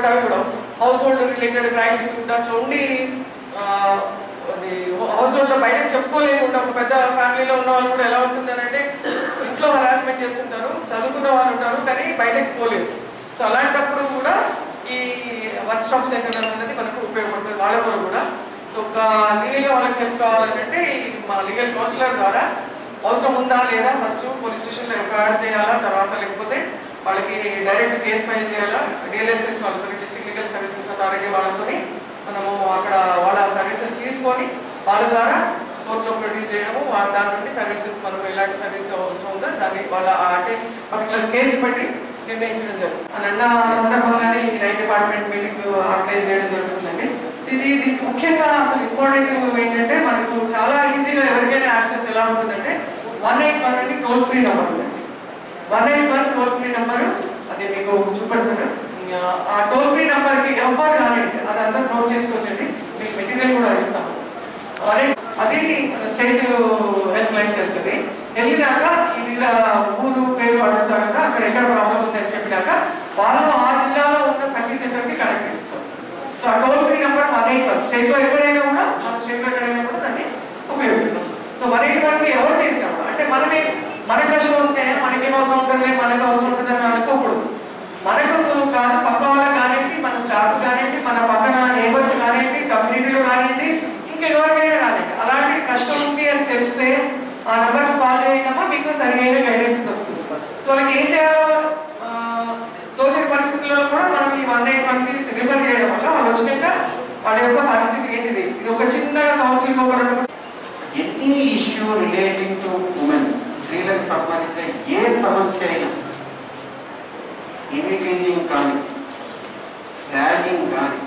అవి కూడా house hold related crimes దాంట్లో ఉండి ఆ, అది హౌస్ హోల్డ్లో బయటకు చెప్పుకోలేకుండా ఒక పెద్ద ఫ్యామిలీలో ఉన్న వాళ్ళు కూడా ఎలా ఉంటుందని అంటే ఇంట్లో హరాస్మెంట్ చేస్తుంటారు చదువుకున్న వాళ్ళు ఉంటారు కానీ బయటకు పోలేరు సో అలాంటప్పుడు కూడా ఈ వన్ స్టాప్ సెంటర్ అనేది మనకు ఉపయోగపడుతుంది వాళ్ళ కూడా కూడా సో ఒక లీగల్గా వాళ్ళకి హెల్ప్ కావాలంటే ఈ మా లీగల్ కౌన్సిలర్ ద్వారా అవసరం ఉందా లేదా ఫస్ట్ పోలీస్ స్టేషన్లో ఎఫ్ఐఆర్ చేయాలా తర్వాత లేకపోతే వాళ్ళకి డైరెక్ట్ కేసు ఫైల్ చేయాలా డిఎల్ఎస్ఎస్ వాళ్ళతో డిస్ట్రిక్ట్ లీగల్ సర్వీసెస్ అథారిటీ వాళ్ళతో మనము అక్కడ వాళ్ళ సర్వీసెస్ తీసుకొని వాళ్ళ ద్వారా కోర్టులో ప్రొడ్యూస్ చేయడము వా- దాని నుండి సర్వీసెస్ మనం ఎలాంటి సర్వీస్ అవసరం ఉందో దాన్ని వాళ్ళ ఆ అంటే పర్టికులర్ కేసు బట్టి నిర్ణయించడం జరుగుతుంది అని అన్న సందర్భంగానే ఈ రైట్ డిపార్ట్మెంట్ మీటింగ్ ఆర్గనైజ్ చేయడం జరుగుతుందండి సో ఇది దీనికి ముఖ్యంగా అసలు ఇంపార్టెంట్ ఏంటంటే మనకు చాలా ఈజీగా ఎవరికైనా యాక్సెస్ ఎలా ఉంటుందంటే వన్ ఎయిట్ వన్ అని టోల్ ఫ్రీ నెంబర్ ఉందండి one eight one toll free number అది మీకు చూపెడతారు ఇంకా ఆ టోల్ ఫ్రీ నెంబర్కి ఎవరు కానివ్వండి అది అందరూ నోట్ చేసుకోవచ్చండి మీకు మెటీరియల్ కూడా ఇస్తాము వన్ ఎయిట్ అది స్టేట్ హెల్ప్ లైన్కి వెళ్తుంది వెళ్ళినాక ఈ వీళ్ళ ఊరు పేరు అడుగుతారు కదా అక్కడ ఎక్కడ ప్రాబ్లం ఉందని చెప్పినాక వాళ్ళు ఆ జిల్లాలో ఉన్న సర్వీస్ సెంటర్కి కనెక్ట్ చేస్తారు సో ఆ toll free number one eight one స్టేట్లో ఎక్కడైనా కూడా మన స్టేట్లో ఎక్కడైనా కూడా దాన్ని ఉపయోగించవచ్చు సో వన్ ఎయిట్ వన్కి ఎవరు చేసినా కూడా అంటే మనమే మన కష్టం వస్తే మనకేం అవసరం ఉంటుంది మనకు అవసరం ఉంటుందని అనుకోకూడదు మనకు కాదు పక్క వాళ్ళకి కానివ్వండి మన స్టాఫ్ కానివ్వండి మన పక్కన నేబర్స్ కానివ్వండి కమ్యూనిటీలో కానివ్వండి ఇంకెవరికైనా కానివ్వండి అలాంటి కష్టం ఉంది అని తెలిస్తే ఆ నెంబర్కి కాల్ చేయడమా మీకు సరైన గైడెన్స్ దొరుకుతుంది సో వాళ్ళకి ఏం చేయాలో ఆ, తోచని పరిస్థితులలో కూడా మనం ఈ వన్ ఎయిట్ వన్కి రిఫర్ చేయడం వల్ల వాళ్ళు వచ్చినాక వాళ్ళ యొక్క పరిస్థితి ఏంటిది ఇది ఒక చిన్న కౌన్సిలింగ్ ఒక రెండు మూడు any issue relating to women స్త్రీలకు సంబంధించిన ఏ సమస్య అయినా ఇమిటేజింగ్ కానీ ర్యాగింగ్ కానీ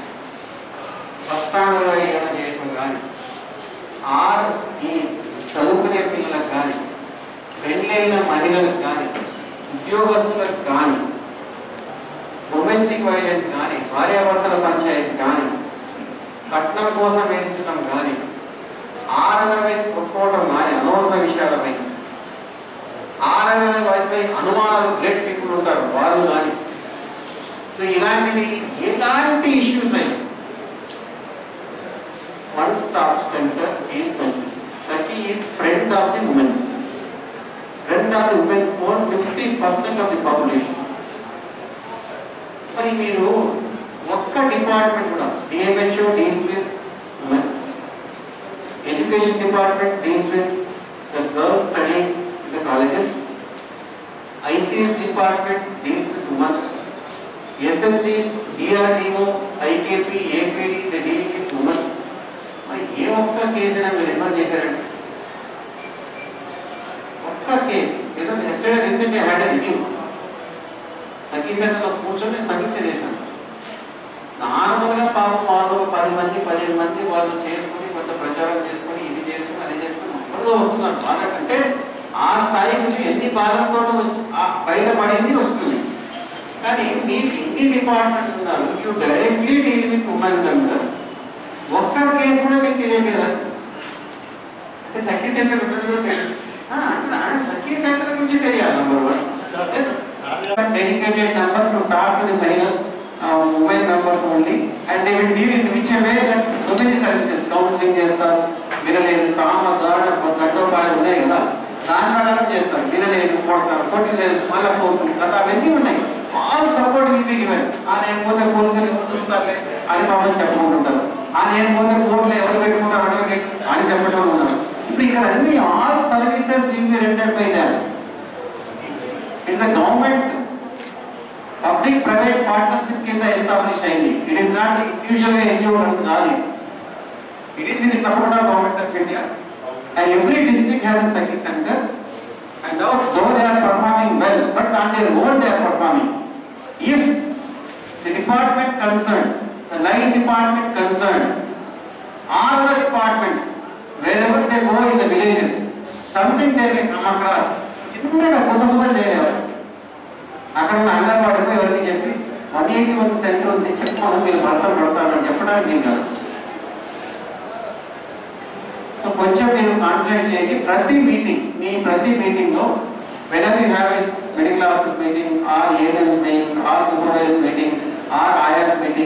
హస్తానులయన చేయటం కానీ ఆర్ ఈ చదువుకునే పిల్లలకు కానీ పెళ్ళైన మహిళలకు కానీ ఉద్యోగస్తులకు కానీ డొమెస్టిక్ వైలెన్స్ కానీ భార్యాభర్తల పంచాయతీ కానీ కట్నం కోసం వేధించడం కానీ ఆరవ వయసు కొట్టుకోవడం కానీ అనవసర విషయాలపై ఆరవ వయసుపై అనుమానాలు గ్రేట్ పీపుల్ ఉంటారు వాళ్ళు కానీ సో ఇలాంటివి ఎలాంటి ఇష్యూస్ అయినా one stop centre is Sakhi Sakhi is friend of the women friend of the women four fifty percent of the population మరి మీరు ఒక్క డిపార్ట్మెంట్ కూడా DMHO deals with women education department deals with the girls studying in the colleges ICS department deals with women SNCs DRDO IKP APD the dealing with women మరి ఏ ఒక్క కేసైనా మీరు refer చేశారండి ఒక్క కేసు yesterday recently had a review Sakhi సెంటర్లో కూర్చొని సమీక్ష చేశాను నార్మల్గా పాపం వాళ్ళు పది మంది పదిహేను మంది వాళ్ళు చేసుకుని కొంత ప్రచారం చేసుకుని ఇది చేసుకుని అది చేసుకుని ఒక్కడుగా వస్తున్నారు బాధ అంటే ఆ స్థాయి నుంచి ఎన్ని బాధలతో వచ్చి ఆ బయటపడింది వస్తుంది కానీ మీకు ఎన్ని డిపార్ట్మెంట్స్ ఉన్నారు you directly deal with women members ఒక్క కేసు కూడా మీకు తెలియట్లేదా అంటే సఖీ సెంటర్ ఉన్నది కూడా తెలియదు ఆ, అంటే ఆ సఖీ సెంటర్ గురించి తెలియాలి number one dedicated number to talk to the male uh, women members only and they will deal in which way that so many services counseling చేస్తారు వినలేదు సామ దాడ గడ్డోపాయాలు ఉన్నాయి కదా దాని ప్రకారం చేస్తారు వినలేదు కొడతారు కొట్టలేదు మళ్ళీ కోర్టు కదా అవన్నీ ఉన్నాయి all support will be given ఆ నేను పోతే పోలీసులు ఎవరు చూస్తారులే అని పాపం చెప్పుకుంటుంటారు ఆ నేను పోతే కోర్టులో ఎవరు పెట్టుకుంటారు అడ్వకేట్ అని చెప్పడం ఉన్నారు ఇప్పుడు ఇక్కడ అన్ని all services will be rendered by that it's a government public private partnership కింద ఎస్టాబ్లిష్ అయింది ఇట్ ఈస్ నాట్ యూజువల్ గా ఎన్జిఓ రన్ కాదు it is with the support of government of India and every district has a Sakhi centre and though though they are performing well but on their own they are performing if the department concern the line department concern all the departments wherever they go in the villages something they may come across చిన్నగా కుసముస చేయలేరు అక్కడ ఉన్న అంగన్వాడికి ఎవరికి చెప్పి one eighty one centre ఉంది చెప్పమని మీరు భర్త పడతారని చెప్పడానికి నేను కాదు సో కొంచెం మీరు కాన్సన్ట్రేట్ చేయండి ప్రతి మీటింగ్ మీ ప్రతి మీటింగ్ లో whenever you have medical officers meeting or ANMs meeting or supervisors meeting or ayahs meeting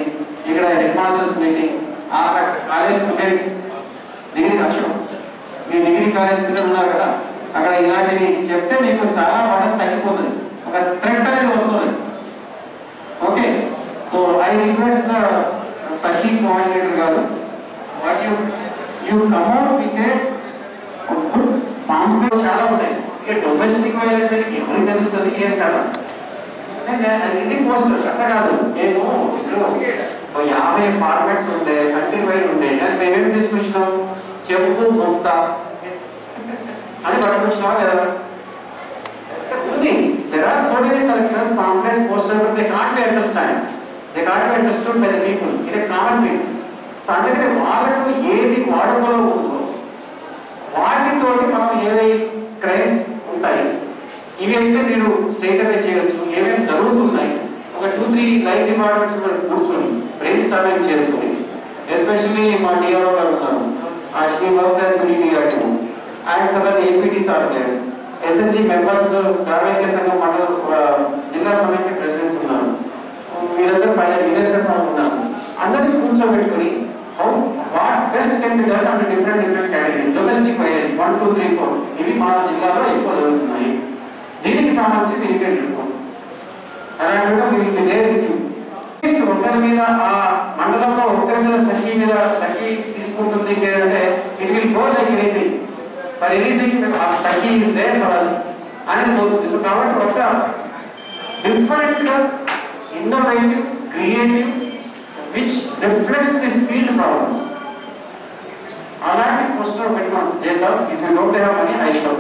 ఇక్కడ హెడ్ మాస్టర్స్ మీటింగ్ ఆ కాలేజ్ స్టూడెంట్స్ డిగ్రీ అక్షరం మీ డిగ్రీ కాలేజ్ పిల్లలు ఉన్నారు కదా అక్కడ ఇలాంటివి చెప్తే మీకు చాలా బలం తగ్గిపోతుంది ఒక థ్రెట్ అనేది వస్తుంది okay so I request Sakhi coordinator గారు what you you come out with a good pamphlet చాలా ఉంటాయి ఇక డొమెస్టిక్ వైలెన్స్ అని ఎవరికి తెలుస్తుంది ఏం కదా ఇది పోస్ట్ అట్లా కాదు నేను ఇప్పుడు ఓ యాభై ఫార్మాట్స్ ఉండే కంట్రీ వైడ్ ఉండే కానీ మేమేం తీసుకొచ్చినాం చెప్పు ముక్త అని పట్టుకొచ్చినావా లేదా ఉంది there are so many circulars pamphlets posters but they can't be understand they can't be understood by the people ఇది కామన్ people సో అందుకని వాళ్ళకు ఏది వాడుకలో ఉందో వాటితోటి మనం ఏవై క్రైమ్స్ ఉంటాయి ఇవి అయితే మీరు స్ట్రైట్ అవే చేయొచ్చు ఏమేమి జరుగుతున్నాయి ఒక టూ త్రీ లైఫ్ డిపార్ట్మెంట్స్ కూడా కూర్చొని బ్రెయిన్ స్టార్మింగ్ చేసుకొని ఎస్పెషల్లీ మా డిఆర్ఓ గారు ఉన్నారు ఆ శ్రీ work community RTO and seven APTs are there SNG members గ్రామీణ సంఘం మండల ఆ, జిల్లా సమైక్య ప్రెసిడెంట్స్ ఉన్నారు మీరందరూ పైన విదేశం ఉన్నారు అందరినీ కూర్చోబెట్టుకుని how what best can be done and different different categories domestic violence one two three four ఇవి మా జిల్లాలో ఎక్కువ జరుగుతున్నాయి దీనికి సంబంధించి దీనికి రిపోర్ట్ అలాంటి వీళ్ళు ఇదే ఒకరి మీద ఆ మండలంలో ఒకరి మీద సఖీ మీద సఖీ తీసుకుంటుంది అంటే it will go like anything for anything ఆ Sakhi is there for us అనేది పోతుంది సో కాబట్టి ఒక different innovative creative which reflects the field problems అలాంటి పోస్టర్ పెట్టుకోండి చేద్దాం if you don't have money I show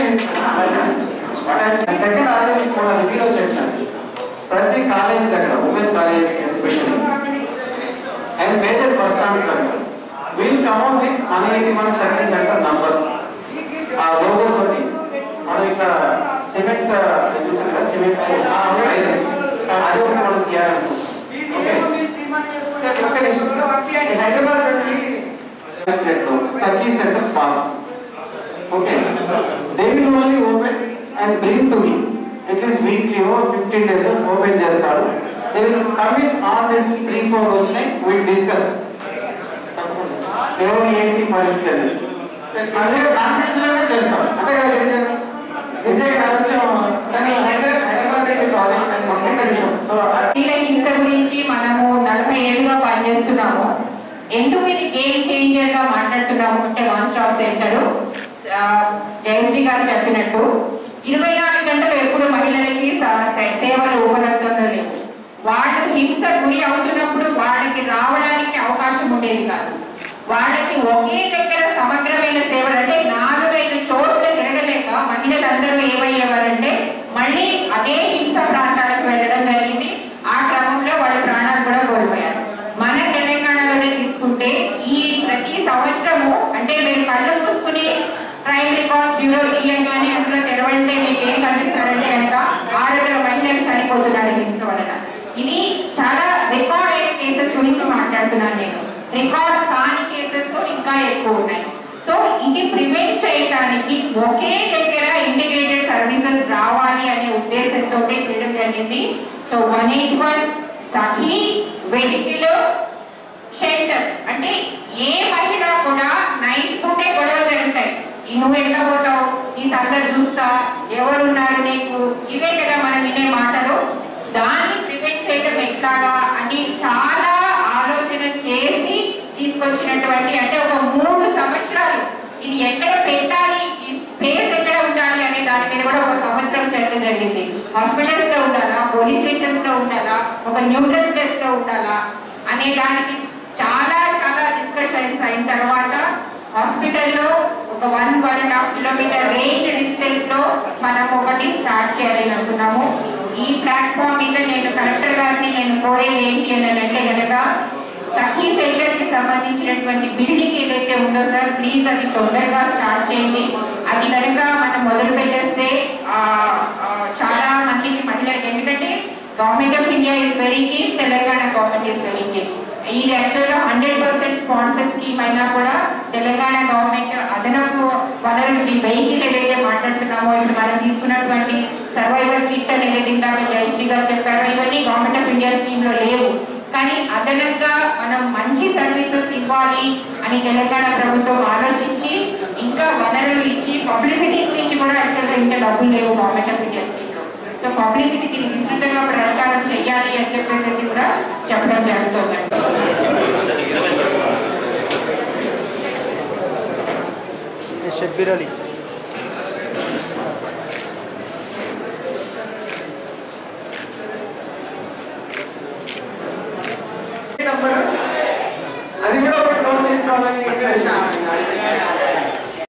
second already మీకు కూడా రివ్యూలో చెప్పాను ప్రతి కాలేజ్ దగ్గర women college especially and major bus stands దగ్గర will come out with one eighty one service centre number ఆ లోగో తోటి మనం ఇక్కడ సిమెంట్ చూస్తుంది కదా సిమెంట్ అది ఒకటి మనం తీయాలనుకుంటున్నాం ఓకే హైదరాబాద్ నుండి Sakhi centre box okay they will only open and bring to me at least weekly or fifteen days open చేస్తారు they will come with all this three four వచ్చినాయి విల్ డిస్కస్ ఎవరు ఏంటి పరిస్థితి అది అదే కాన్ఫరెన్స్ లోనే చేస్తాం అంతే కదా విజయ్? విజయ్ గారు కొంచెం కానీ హైదరాబాద్ హైదరాబాద్ నుండి ప్రాజెక్ట్ సో స్త్రీల హింస గురించి మనము నలభై ఏళ్ళుగా పనిచేస్తున్నాము ఎందుకు ఇది గేమ్ చేంజర్ గా మాట్లాడుతున్నాము అంటే వన్ స్టాప్ సెంటర్ జయశ్రీ గారు చెప్పినట్టు ఇరవై నాలుగు గంటలు ఎప్పుడు మహిళలకి స- సే- సేవలు ఉపలబ్ధంలో లేవు వాళ్ళు హింస గురి అవుతున్నప్పుడు వాళ్ళకి రావడానికి అవకాశం ఉండేది కాదు వాళ్ళకి ఒకే దగ్గర సమగ్రమైన సేవలు అంటే నాలుగైదు చోట్ల తిరగలేక మహిళలందరూ ఏమయ్యేవారంటే మళ్ళీ అదే హింస ప్రాంతాలకు వెళ్ళడం జరిగింది ఆ క్రమంలో వాళ్ళ ప్రాణాలు కూడా కోల్పోయారు మన తెలంగాణలోనే తీసుకుంటే ఈ ప్రతి సంవత్సరము అంటే మీరు కళ్ళు మూసుకుని క్రైమ్ రికార్డ్స్ బ్యూరో తీయంగానే అందులో తెరవంటే మీకు ఏం కనిపిస్తారంటే కనుక ఆరుగురు మహిళలు చనిపోతున్నారు హింస వలన ఇది చాలా రికార్డ్ అయిన కేసెస్ గురించి మాట్లాడుతున్నాను నేను రికార్డ్ కాని కేసెస్ ఇంకా ఎక్కువ ఉన్నాయి సో ఇది ప్రివెంట్ చేయడానికి ఒకే దగ్గర ఇంటిగ్రేటెడ్ సర్వీసెస్ రావాలి అనే ఉద్దేశంతో చేయడం జరిగింది so one eight one Sakhi vehicle shelter అంటే ఏ మహిళ కూడా నైట్ పూటే గొడవలు జరుగుతాయి ఈ నువ్వు ఎట్లా పోతావు నీ సంగతి చూస్తా ఎవరున్నారు నీకు ఇవే కదా మనం వినే మాటలు దాన్ని ప్రివెంట్ చేయడం ఎట్లాగా అని చాలా ఆలోచన చేసి తీసుకొచ్చినటువంటి అంటే ఒక మూడు సంవత్సరాలు ఇది ఎక్కడ పెట్టాలి ఈ స్పేస్ ఎక్కడ ఉండాలి అనే దాని మీద కూడా ఒక సంవత్సరం చర్చ జరిగింది హాస్పిటల్స్ లో ఉండాలా పోలీస్ స్టేషన్స్ లో ఉండాలా ఒక న్యూట్రల్ ప్లేస్ లో ఉండాలా అనే దానికి చాలా చాలా డిస్కషన్స్ అయిన తర్వాత హాస్పిటల్లో ఒక one one and half kilometre range distance లో మనం ఒకటి స్టార్ట్ చేయాలని అనుకున్నాము ఈ ప్లాట్ఫామ్ మీద నేను కలెక్టర్ గారిని నేను కోరేది ఏంటి అని అంటే కనుక సఖీ సెంటర్ కి సంబంధించినటువంటి బిల్డింగ్ ఏదైతే ఉందో సార్ ప్లీజ్ అది తొందరగా స్టార్ట్ చేయండి అది కనుక మనం మొదలు పెట్టేస్తే ఆ, ఆ, చాలా మందికి మహిళలకు ఎందుకంటే government of India is very keen Telangana government is very keen ఇది యాక్చువల్గా హండ్రెడ్ పర్సెంట్ స్పాన్సర్ స్కీమ్ అయినా కూడా తెలంగాణ గవర్నమెంట్ అదనపు వనరులు ఈ వెహికల్ ఏదైతే మాట్లాడుతున్నామో ఇప్పుడు మనం తీసుకున్నటువంటి సర్వైవర్ కిట్ అనేది ఇందాక జయశ్రీ గారు చెప్పారో ఇవన్నీ గవర్నమెంట్ ఆఫ్ ఇండియా స్కీమ్ లో లేవు కానీ అదనంగా మనం మంచి సర్వీసెస్ ఇవ్వాలి అని తెలంగాణ ప్రభుత్వం ఆలోచించి ఇంకా వనరులు ఇచ్చి పబ్లిసిటీ గురించి కూడా యాక్చువల్గా ఇంకా డబ్బులు లేవు గవర్నమెంట్ ఆఫ్ ఇండియా స్కీమ్లో సో పబ్లిసిటీకి విస్తృతంగా ప్రచారం చేయాలి అని చెప్పేసి కూడా చెప్పడం జరుగుతుంది शब्बीर अली